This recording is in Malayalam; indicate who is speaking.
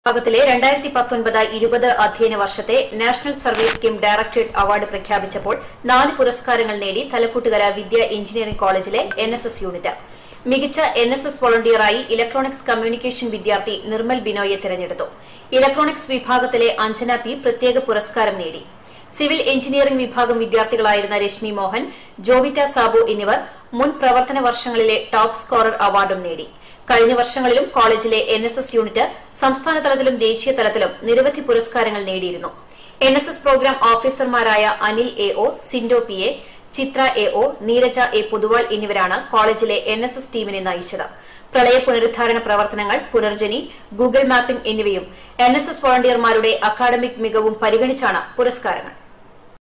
Speaker 1: വിഭാഗത്തിലെ രണ്ടായിരത്തി പത്തൊൻപത് ഇരുപത് അധ്യയന വർഷത്തെ national service scheme directorate award പ്രഖ്യാപിച്ചപ്പോൾ നാല് പുരസ്കാരങ്ങൾ നേടി തലക്കൂട്ടുകര വിദ്യ എഞ്ചിനീയറിംഗ് കോളേജിലെ എൻ എസ് എസ് യൂണിറ്റ് മികച്ച എൻ എസ് എസ് വോളണ്ടിയറായി ഇലക്ട്രോണിക്സ് കമ്മ്യൂണിക്കേഷൻ വിദ്യാർത്ഥി നിർമ്മൽ ബിനോയെ തിരഞ്ഞെടുത്തു ഇലക്ട്രോണിക്സ് വിഭാഗത്തിലെ അഞ്ജന പി പ്രത്യേക പുരസ്കാരം നേടി സിവിൽ എഞ്ചിനീയറിംഗ് വിഭാഗം വിദ്യാർത്ഥികളായിരുന്ന രശ്മി മോഹൻ ജോവിറ്റ സാബു എന്നിവർ മുൻ പ്രവർത്തന വർഷങ്ങളിലെ ടോപ്പ് സ്കോറർ അവാർഡും നേടി കഴിഞ്ഞ വർഷങ്ങളിലും കോളേജിലെ എൻ എസ് എസ് യൂണിറ്റ് സംസ്ഥാന തലത്തിലും ദേശീയ തലത്തിലും നിരവധി പുരസ്കാരങ്ങൾ നേടിയിരുന്നു എൻ എസ് എസ് പ്രോഗ്രാം ഓഫീസർമാരായ Anil A O Sindo P A Chithra A O Neeraja A Puthuval എന്നിവരാണ് കോളേജിലെ എൻ എസ് എസ് ടീമിനെ നയിച്ചത് പ്രളയ പുനരുദ്ധാരണ പ്രവർത്തനങ്ങൾ പുനർജനി ഗൂഗിൾ മാപ്പിംഗ് എന്നിവയും എൻ എസ് എസ് വോളണ്ടിയർമാരുടെ അക്കാഡമിക് മികവും പരിഗണിച്ചാണ് പുരസ്കാരങ്ങൾ